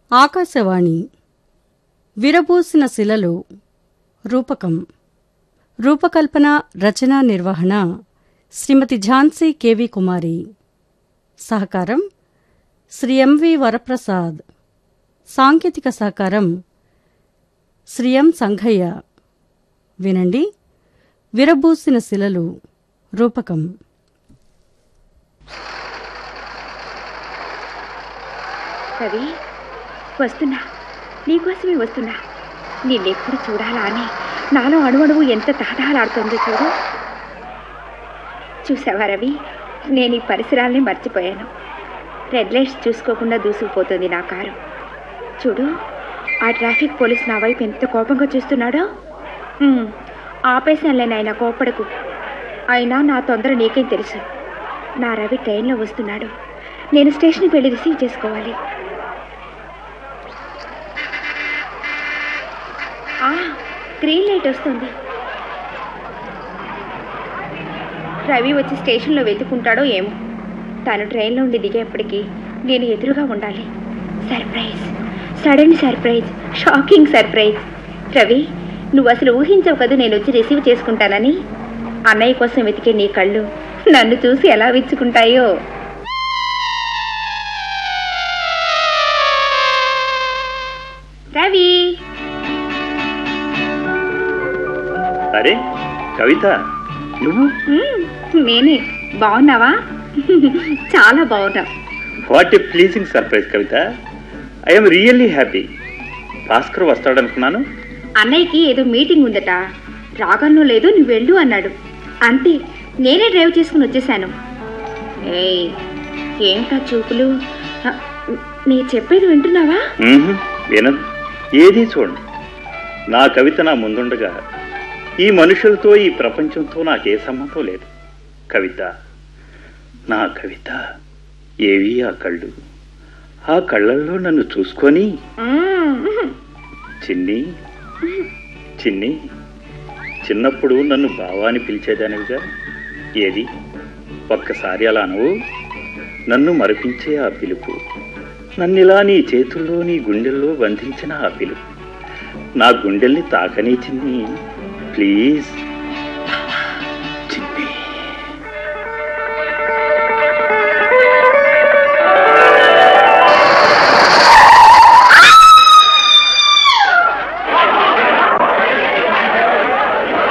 ఆకాశవాణి విరబూసిన శిలలు రూపకం రూపకల్పన రచనా నిర్వహణ శ్రీమతి ఝాన్సీ కెవి కుమారి సహకారం శ్రీ ఎంవి వరప్రసాద్ సాంకేతిక సహకారం శ్రీ ఎం సంఘయ్య వినండి విరబూసిన శిలలు రూపకం రవి వస్తున్నా నీకోసమే వస్తున్నా నిన్నెప్పుడు చూడాలా అని నాలో అణువణువు ఎంత తహతహలాడుతుందో చూడు చూసావా రవి నేను ఈ పరిసరాల్ని మర్చిపోయాను రెడ్ లైట్స్ చూసుకోకుండా దూసుకుపోతుంది నా కారు చూడు ఆ ట్రాఫిక్ పోలీస్ నా వైపు ఎంత కోపంగా చూస్తున్నాడో ఉమ్, ఆపేశానులే నాయన కోపడకు అయినా నా తొందర నీకేం తెలుసు నా రవి ట్రైన్లో వస్తున్నాడు నేను స్టేషన్కి వెళ్ళి రిసీవ్ చేసుకోవాలి ఆ, గ్రీన్ లైట్ వస్తుంది రవి వచ్చి స్టేషన్లో వెతుకుంటాడో ఏమో తను ట్రైన్లో ఉండి దిగేప్పటికీ నేను ఎదురుగా ఉండాలి surprise sudden surprise shocking surprise Ravi నువ్వు అసలు ఊహించవు కదా నేను వచ్చి రిసీవ్ చేసుకుంటానని అన్నయ్య కోసం వెతికే నీ కళ్ళు నన్ను చూసి ఎలా విచ్చుకుంటాయో రవి అరే కవిత నువ్వు మ్మ్, నేనే బాగున్నావా చాలా బాగున్నా what a pleasing surprise Kavitha I'm really happy Bhaskar వస్తాడనుకున్నాను అన్నయ్యకి ఏదో మీటింగ్ ఉందట రాగలను లేదు నువ్వు వెళ్ళు అన్నాడు అంతే నేనే డ్రైవ్ చేసుకుని వచ్చేసాను ఏయ్ ఏంటా చూపులు హ, నీ చెప్పేది వింటున్నావా మ్మ్హ్, వినదు ఏదీ చూడండి నా కవిత నా ముందుండగా ఈ మనుషులతో ఈ ప్రపంచంతో నాకే సంబంధం లేదు కవిత నా కవిత ఏవి ఆ కళ్ళు ఆ కళ్ళల్లో నన్ను చూసుకొని మ్మ్. చిన్ని చిన్ని చిన్నప్పుడు నన్ను బావాని పిలిచేదానివిగా ఏది ఒక్కసారి అలా అనవు నన్ను మరిపించే ఆ పిలుపు నన్నిలా నీ చేతుల్లో నీ గుండెల్లో బంధించిన ఆ పిలుపు నా గుండెల్ని తాకనీ చిన్ని ప్లీజ్